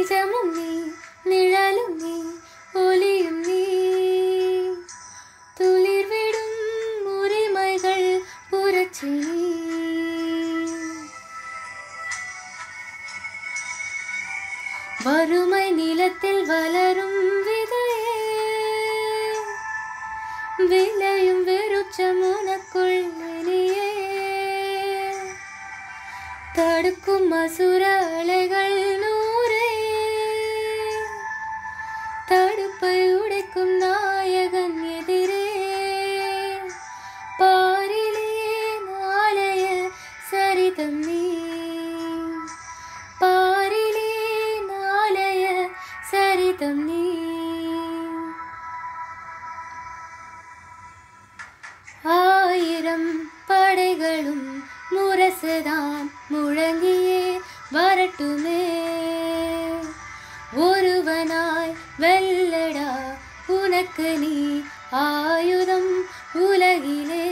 நிஜமும் நீ நிழலும் நீ ஒளியும் நீ துளிர்விடும் உரிமைகள் புரட்சி நீ வறுமை நிலத்தில் வளரும் விதையே விளையும் வெறுச்சம் உனக்குள் இனியே தடுக்கும் அசுர அலைகள் நூறே தடுப்பை உடைக்கும் நாயகன் எதிரே பாரிலே நாளைய சரிதம் நீ பாரிலே நாளைய சரிதம் நீ ஆயிரம் படைகளும் முரசுதான் முழங்கியே வரட்டுமே ஒருவனாய் வெல்லடா உனக்கு நீ ஆயுதம் உலகிலே